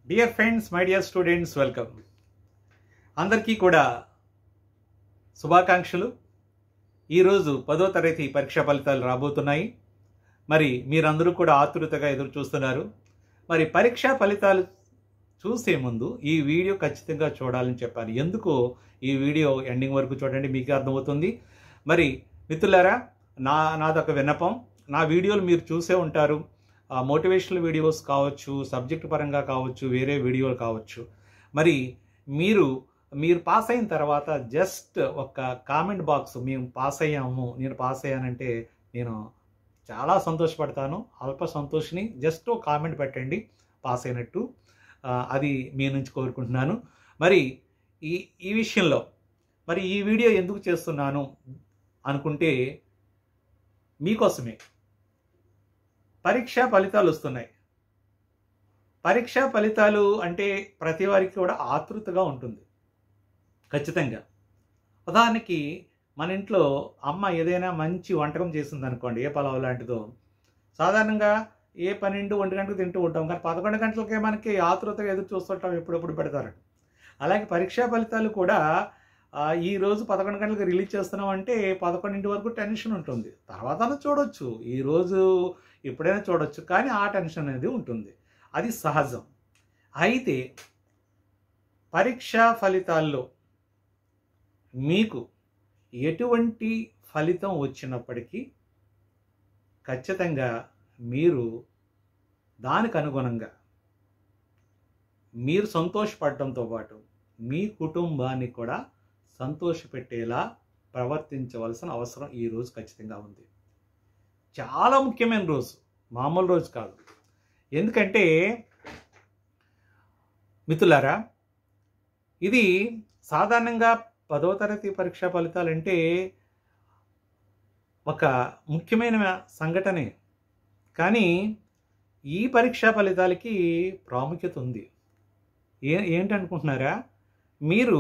dear friends my dear students welcome అందరికీ కూడా శుభాకాంక్షలు ఈరోజు పదో తరగతి పరీక్షా ఫలితాలు రాబోతున్నాయి మరి మీరందరూ కూడా ఆతృతగా ఎదురు చూస్తున్నారు మరి పరీక్షా ఫలితాలు చూసే ముందు ఈ వీడియో ఖచ్చితంగా చూడాలని చెప్పాను ఎందుకు ఈ వీడియో ఎండింగ్ వరకు చూడండి మీకు అర్థమవుతుంది మరి మిత్రులారా నా నాదొక విన్నపం నా వీడియోలు మీరు చూసే ఉంటారు మోటివేషనల్ వీడియోస్ కావచ్చు సబ్జెక్ట్ పరంగా కావచ్చు వేరే వీడియోలు కావచ్చు మరి మీరు మీరు పాస్ అయిన తర్వాత జస్ట్ ఒక కామెంట్ బాక్స్ మేము పాస్ అయ్యాము నేను పాస్ అయ్యానంటే నేను చాలా సంతోషపడతాను అల్ప సంతోషిని జస్ట్ ఒక కామెంట్ పెట్టండి పాస్ అయినట్టు ఆ, అది మీ నుంచి కోరుకుంటున్నాను మరి ఈ ఈ విషయంలో మరి ఈ వీడియో ఎందుకు చేస్తున్నాను అనుకుంటే మీకోసమే పరీక్షా ఫలితాలు వస్తున్నాయి పరీక్షా ఫలితాలు అంటే ప్రతి వారికి కూడా ఆతృతగా ఉంటుంది ఖచ్చితంగా ఉదాహరణకి మన ఇంట్లో అమ్మ ఏదైనా మంచి వంటకం చేసింది అనుకోండి ఏ పలావ్ లాంటిదో సాధారణంగా ఏ పన్నెండు ఒంటి గంటకు తింటూ ఉంటాం కానీ పదకొండు గంటలకే మనకి ఆతృతగా ఎదురు చూస్తుంటాం ఎప్పుడెప్పుడు పెడతారు అలాగే పరీక్షా ఫలితాలు కూడా ఆ, ఈ రోజు పదకొండు గంటలకు రిలీజ్ చేస్తున్నాం అంటే పదకొండింటి వరకు టెన్షన్ ఉంటుంది తర్వాత చూడొచ్చు ఈ రోజు ఎప్పుడైనా చూడొచ్చు కానీ ఆ టెన్షన్ అనేది ఉంటుంది అది సహజం అయితే పరీక్షా ఫలితాల్లో మీకు ఎటువంటి ఫలితం వచ్చినప్పటికీ ఖచ్చితంగా మీరు దానికి అనుగుణంగా మీరు సంతోషపడటంతో పాటు మీ కుటుంబాన్ని కూడా సంతోషపెట్టేలా ప్రవర్తించవలసిన అవసరం ఈ రోజు ఖచ్చితంగా ఉంది చాలా ముఖ్యమైన రోజు మామూలు రోజు కాదు ఎందుకంటే మిత్రులారా ఇది సాధారణంగా పదవ తరగతి పరీక్షా ఫలితాలు అంటే ఒక ముఖ్యమైన సంఘటనే కానీ ఈ పరీక్షా ఫలితాలకి ప్రాముఖ్యత ఉంది ఏ ఏంటనుకుంటున్నారా మీరు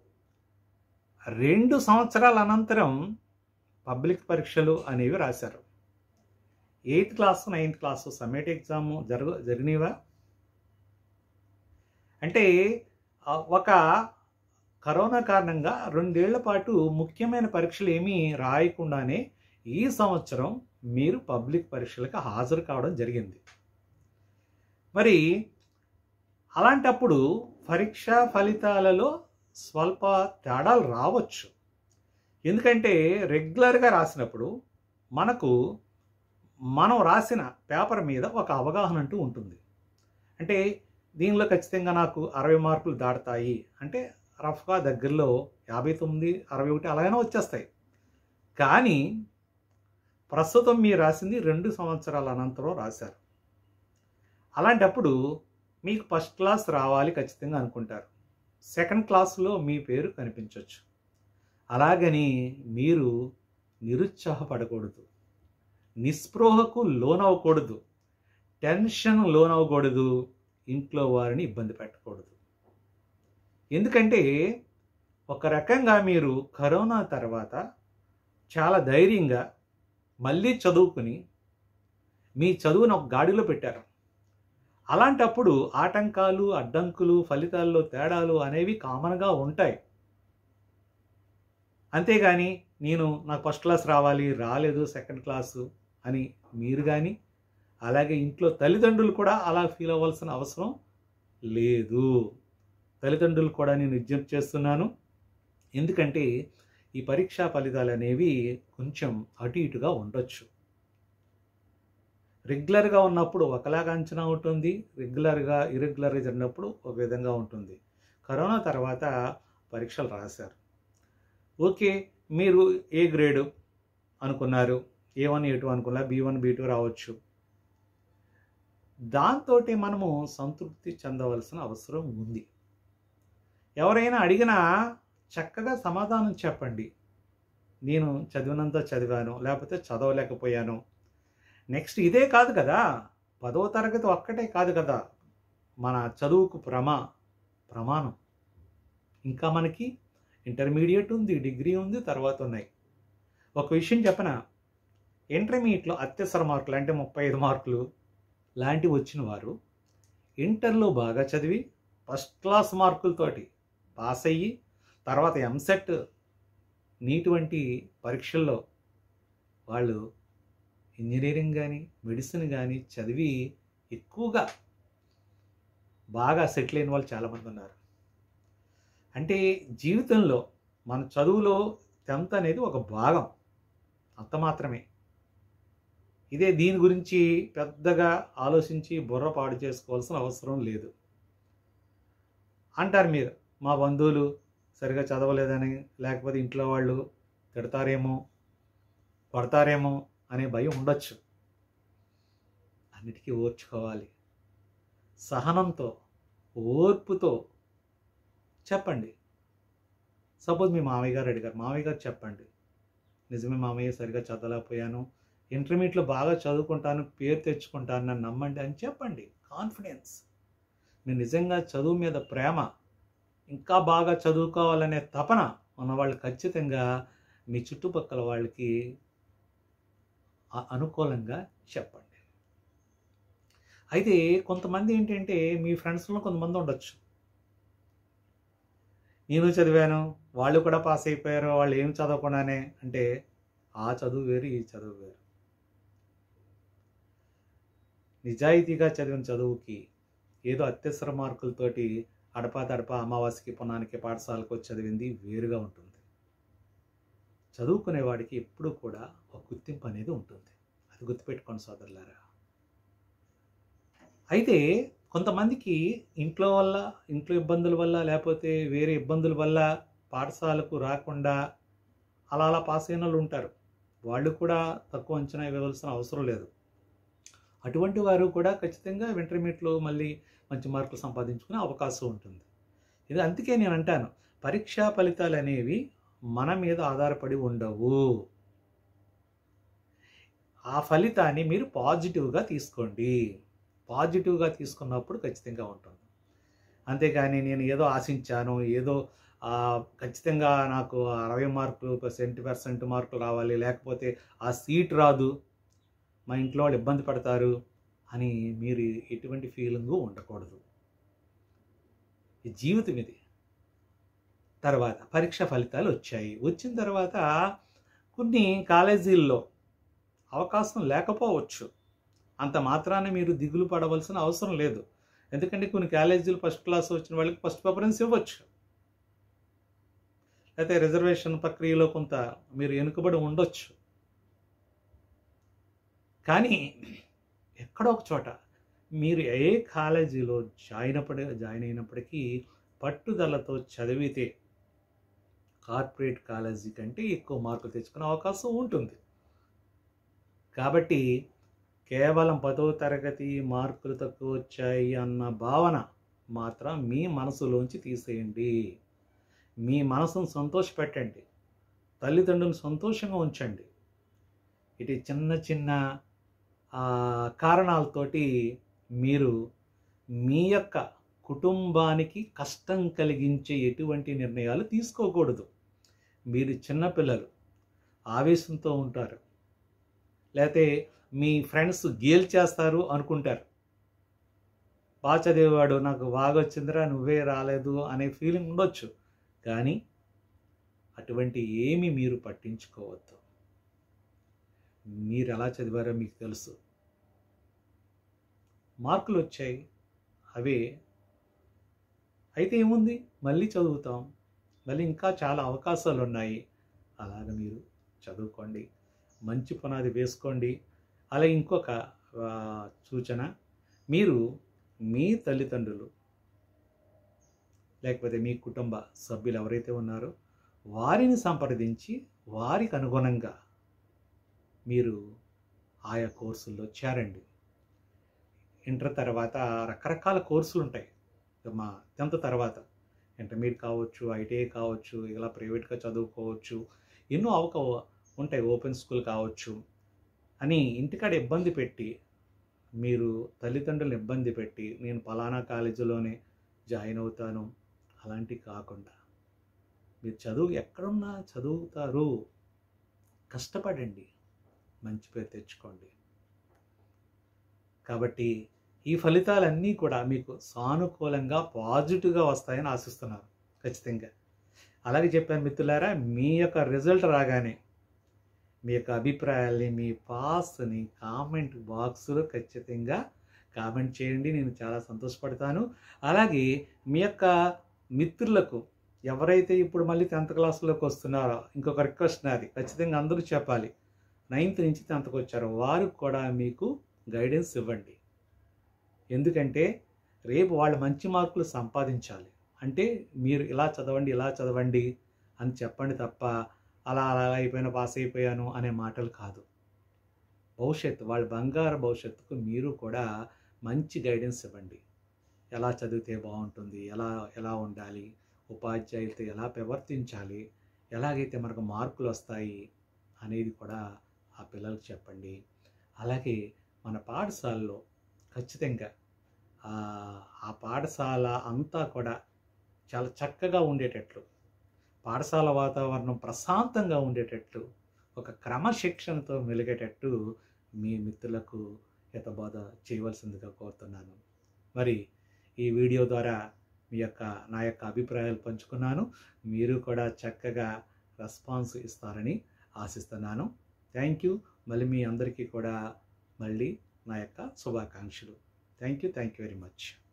రెండు సంవత్సరాల అనంతరం పబ్లిక్ పరీక్షలు అనేవి రాశారు ఎయిత్ క్లాస్ నైన్త్ క్లాస్ సమ్మేట్ ఎగ్జామ్ జరగ జరిగినవా అంటే ఆ, ఒక కరోనా కారణంగా రెండేళ్ల పాటు ముఖ్యమైన పరీక్షలు ఏమీ రాయకుండానే ఈ సంవత్సరం మీరు పబ్లిక్ పరీక్షలకు హాజరు కావడం జరిగింది మరి అలాంటప్పుడు పరీక్షా ఫలితాలలో స్వల్ప తేడాలు రావచ్చు ఎందుకంటే రెగ్యులర్గా రాసినప్పుడు మనకు మనం రాసిన పేపర్ మీద ఒక అవగాహన అంటూ ఉంటుంది అంటే దీనిలో ఖచ్చితంగా నాకు అరవై మార్కులు దాటుతాయి అంటే రఫ్గా దగ్గరలో యాభై తొమ్మిది అరవై ఒకటి అలాగైనా వచ్చేస్తాయి కానీ ప్రస్తుతం మీరు రాసింది రెండు సంవత్సరాల అనంతరం రాశారు అలాంటప్పుడు మీకు ఫస్ట్ క్లాస్ రావాలి ఖచ్చితంగా అనుకుంటారు సెకండ్ క్లాస్లో మీ పేరు కనిపించవచ్చు అలాగని మీరు నిరుత్సాహపడకూడదు నిస్పృహకు లోనవ్వకూడదు టెన్షన్ లోనవ్వకూడదు ఇంట్లో వారిని ఇబ్బంది పెట్టకూడదు ఎందుకంటే ఒక రకంగా మీరు కరోనా తర్వాత చాలా ధైర్యంగా మళ్ళీ చదువుకుని మీ చదువును ఒక గాడిలో పెట్టారు అలాంటప్పుడు ఆటంకాలు అడ్డంకులు ఫలితాల్లో తేడాలు అనేవి కామన్గా ఉంటాయి అంతేగాని నేను నాకు ఫస్ట్ క్లాస్ రావాలి రాలేదు సెకండ్ క్లాసు అని మీరు కానీ అలాగే ఇంట్లో తల్లిదండ్రులు కూడా అలా ఫీల్ అవ్వాల్సిన అవసరం లేదు తల్లిదండ్రులు కూడా నేను విజ్ఞప్తి చేస్తున్నాను ఎందుకంటే ఈ పరీక్షా ఫలితాలు అనేవి కొంచెం అటు ఇటుగా ఉండొచ్చు రెగ్యులర్గా ఉన్నప్పుడు ఒకలాగా అంచనా ఉంటుంది రెగ్యులర్గా ఇరెగ్యులర్గా జరిగినప్పుడు ఒక విధంగా ఉంటుంది కరోనా తర్వాత పరీక్షలు రాశారు ఓకే మీరు ఏ గ్రేడు అనుకున్నారు ఏ వన్ ఏ టూ అనుకున్నారు బీ వన్ బీ టూ రావచ్చు దాంతో మనము సంతృప్తి చెందవలసిన అవసరం ఉంది ఎవరైనా అడిగినా చక్కగా సమాధానం చెప్పండి నేను చదివినంత చదివాను లేకపోతే చదవలేకపోయాను నెక్స్ట్ ఇదే కాదు కదా పదవ తరగతి ఒక్కటే కాదు కదా మన చదువుకు ప్రమా ప్రమాణం ఇంకా మనకి ఇంటర్మీడియట్ ఉంది డిగ్రీ ఉంది తర్వాత ఉన్నాయి ఒక విషయం చెప్పన ఇంటర్మీడియట్లో అత్యవసర మార్కులు అంటే ముప్పై ఐదు మార్కులు లాంటివి వచ్చిన వారు ఇంటర్లో బాగా చదివి ఫస్ట్ క్లాస్ మార్కులతోటి పాస్ అయ్యి తర్వాత ఎంసెట్ నీటి వంటి పరీక్షల్లో వాళ్ళు ఇంజనీరింగ్ కానీ మెడిసిన్ కానీ చదివి ఎక్కువగా బాగా సెటిల్ అయిన వాళ్ళు చాలామంది ఉన్నారు అంటే జీవితంలో మన చదువులో టెన్త్ అనేది ఒక భాగం అంత మాత్రమే ఇదే దీని గురించి పెద్దగా ఆలోచించి బుర్ర పాడు చేసుకోవాల్సిన అవసరం లేదు అంటారు మీరు మా బంధువులు సరిగా చదవలేదని లేకపోతే ఇంట్లో వాళ్ళు తిడతారేమో కొడతారేమో అనే భయం ఉండొచ్చు అన్నిటికీ ఓర్చుకోవాలి సహనంతో ఓర్పుతో చెప్పండి సపోజ్ మీ మామయ్య గారు అడిగారు మామయ్య గారు చెప్పండి నిజమే మామయ్య సరిగా చదవలేకపోయాను ఇంటర్మీడియట్లో బాగా చదువుకుంటాను పేరు తెచ్చుకుంటాను నన్ను నమ్మండి అని చెప్పండి కాన్ఫిడెన్స్ మీరు నిజంగా చదువు మీద ప్రేమ ఇంకా బాగా చదువుకోవాలనే తపన ఉన్నవాళ్ళు ఖచ్చితంగా మీ చుట్టుపక్కల వాళ్ళకి ఆ- అనుకూలంగా చెప్పండి అయితే కొంతమంది ఏంటంటే మీ ఫ్రెండ్స్లో కొంతమంది ఉండొచ్చు నేను చదివాను వాళ్ళు కూడా పాస్ అయిపోయారు వాళ్ళు ఏం చదవకుండానే అంటే ఆ చదువు వేరు ఈ చదువు వేరు నిజాయితీగా చదివిన చదువుకి ఏదో అత్యవసర మార్కులతోటి అడపా తడప అమావాస్యకి పునానికి పాఠశాలకు వచ్చి చదివింది వేరుగా ఉంటుంది చదువుకునేవాడికి ఎప్పుడూ కూడా ఒక గుర్తింపు అనేది ఉంటుంది అది గుర్తుపెట్టుకోండి సోదరులారా అయితే కొంతమందికి ఇంట్లో వల్ల ఇంట్లో ఇబ్బందుల వల్ల లేకపోతే వేరే ఇబ్బందుల వల్ల పాఠశాలకు రాకుండా అలా అలా పాస్ అయిన వాళ్ళు ఉంటారు వాళ్ళు కూడా తక్కువ అంచనా ఇవ్వవలసిన అవసరం లేదు అటువంటి వారు కూడా ఖచ్చితంగా ఇంటర్మీడియట్లో మళ్ళీ మంచి మార్కులు సంపాదించుకునే అవకాశం ఉంటుంది ఇది అందుకే నేను అంటాను పరీక్షా ఫలితాలు అనేవి మన మీద ఆధారపడి ఉండవు ఆ ఫలితాన్ని మీరు పాజిటివ్గా తీసుకోండి పాజిటివ్గా తీసుకున్నప్పుడు ఖచ్చితంగా ఉంటుంది అంతేగాని నేను ఏదో ఆశించాను ఏదో ఆ, ఖచ్చితంగా నాకు అరవై మార్కులు సెంటీ పర్సెంట్ మార్కులు రావాలి లేకపోతే ఆ సీట్ రాదు మా ఇంట్లో వాళ్ళు ఇబ్బంది పడతారు అని మీరు ఎటువంటి ఫీలింగు ఉండకూడదు ఈ జీవితం ఇది తర్వాత పరీక్ష ఫలితాలు వచ్చాయి వచ్చిన తర్వాత కొన్ని కాలేజీల్లో అవకాశం లేకపోవచ్చు అంత మాత్రాన మీరు దిగులు పడవలసిన అవసరం లేదు ఎందుకంటే కొన్ని కాలేజీలు ఫస్ట్ క్లాస్ వచ్చిన వాళ్ళకి ఫస్ట్ ప్రిఫరెన్స్ ఇవ్వచ్చు అయితే రిజర్వేషన్ ప్రక్రియలో కొంత మీరు వెనుకబడి ఉండొచ్చు కానీ ఎక్కడో ఒక చోట మీరు ఏ కాలేజీలో జాయిన్ అప్పటి జాయిన్ అయినప్పటికీ పట్టుదలతో చదివితే కార్పొరేట్ కాలేజీ కంటే ఎక్కువ మార్కులు తెచ్చుకునే అవకాశం ఉంటుంది కాబట్టి కేవలం పదో తరగతి మార్కులు తక్కువ వచ్చాయి అన్న భావన మాత్రం మీ మనసులోంచి తీసేయండి మీ మనసును సంతోషపెట్టండి తల్లిదండ్రులను సంతోషంగా ఉంచండి ఇటు చిన్న చిన్న ఆ, కారణాలతోటి మీరు మీ యొక్క కుటుంబానికి కష్టం కలిగించే ఎటువంటి నిర్ణయాలు తీసుకోకూడదు మీరు చిన్నపిల్లలు ఆవేశంతో ఉంటారు లేకపోతే మీ ఫ్రెండ్స్ గేల్ చేస్తారు అనుకుంటారు బాగా చదివేవాడు నాకు బాగా వచ్చిందిరా నువ్వే రాలేదు అనే ఫీలింగ్ ఉండొచ్చు కానీ అటువంటి ఏమి మీరు పట్టించుకోవద్దు మీరు ఎలా చదివారో మీకు తెలుసు మార్కులు వచ్చాయి అవే అయితే ఏముంది మళ్ళీ చదువుతాం మళ్ళీ ఇంకా చాలా అవకాశాలు ఉన్నాయి అలాగ మీరు చదువుకోండి మంచి పునాది వేసుకోండి అలాగే ఇంకొక ఆ, సూచన మీరు మీ తల్లిదండ్రులు లేకపోతే మీ కుటుంబ సభ్యులు ఎవరైతే ఉన్నారో వారిని సంప్రదించి వారికి అనుగుణంగా మీరు ఆయా కోర్సుల్లో చేరండి ఇంటర్ తర్వాత రకరకాల కోర్సులు ఉంటాయి మా టెన్త్ తర్వాత ఇంటర్మీడియట్ కావచ్చు ఐటీఐ కావచ్చు ఇలా ప్రైవేట్గా చదువుకోవచ్చు ఎన్నో అవక ఉంటాయి ఓపెన్ స్కూల్ కావచ్చు అని ఇంటికాడ ఇబ్బంది పెట్టి మీరు తల్లిదండ్రులను ఇబ్బంది పెట్టి నేను పలానా కాలేజీలోనే జాయిన్ అవుతాను అలాంటివి కాకుండా మీరు చదువు ఎక్కడున్నా చదువుతారు కష్టపడండి మంచి పేరు తెచ్చుకోండి కాబట్టి ఈ ఫలితాలన్నీ కూడా మీకు సానుకూలంగా పాజిటివ్గా వస్తాయని ఆశిస్తున్నారు ఖచ్చితంగా అలాగే చెప్పాను మిత్రులారా మీ యొక్క రిజల్ట్ రాగానే మీ యొక్క అభిప్రాయాల్ని మీ పాస్ని కామెంట్ బాక్స్లో ఖచ్చితంగా కామెంట్ చేయండి నేను చాలా సంతోషపడతాను అలాగే మీ యొక్క మిత్రులకు ఎవరైతే ఇప్పుడు మళ్ళీ టెన్త్ క్లాస్లోకి వస్తున్నారో ఇంకొక రిక్వెస్ట్ నాది ఖచ్చితంగా అందరూ చెప్పాలి నైన్త్ నుంచి టెన్త్కి వచ్చారో వారికి కూడా మీకు గైడెన్స్ ఇవ్వండి ఎందుకంటే రేపు వాళ్ళు మంచి మార్కులు సంపాదించాలి అంటే మీరు ఇలా చదవండి ఇలా చదవండి అని చెప్పండి తప్ప అలా అలా అయిపోయినా పాస్ అయిపోయాను అనే మాటలు కాదు భవిష్యత్తు వాళ్ళ బంగారు భవిష్యత్తుకు మీరు కూడా మంచి గైడెన్స్ ఇవ్వండి ఎలా చదివితే బాగుంటుంది ఎలా ఎలా ఉండాలి ఉపాధ్యాయులతో ఎలా ప్రవర్తించాలి ఎలాగైతే మనకు మార్కులు వస్తాయి అనేది కూడా ఆ పిల్లలకు చెప్పండి అలాగే మన పాఠశాలలో ఖచ్చితంగా ఆ ఆ పాఠశాల అంతా కూడా చాలా చక్కగా ఉండేటట్లు పాఠశాల వాతావరణం ప్రశాంతంగా ఉండేటట్లు ఒక క్రమశిక్షణతో మెలిగేటట్టు మీ మిత్రులకు హితబోధ చేయవలసిందిగా కోరుతున్నాను మరి ఈ వీడియో ద్వారా మీ యొక్క నా యొక్క అభిప్రాయాలు పంచుకున్నాను మీరు కూడా చక్కగా రెస్పాన్స్ ఇస్తారని ఆశిస్తున్నాను థ్యాంక్ యూ మళ్ళీ మీ అందరికీ కూడా మళ్ళీ నా యొక్క శుభాకాంక్షలు thank you thank you very much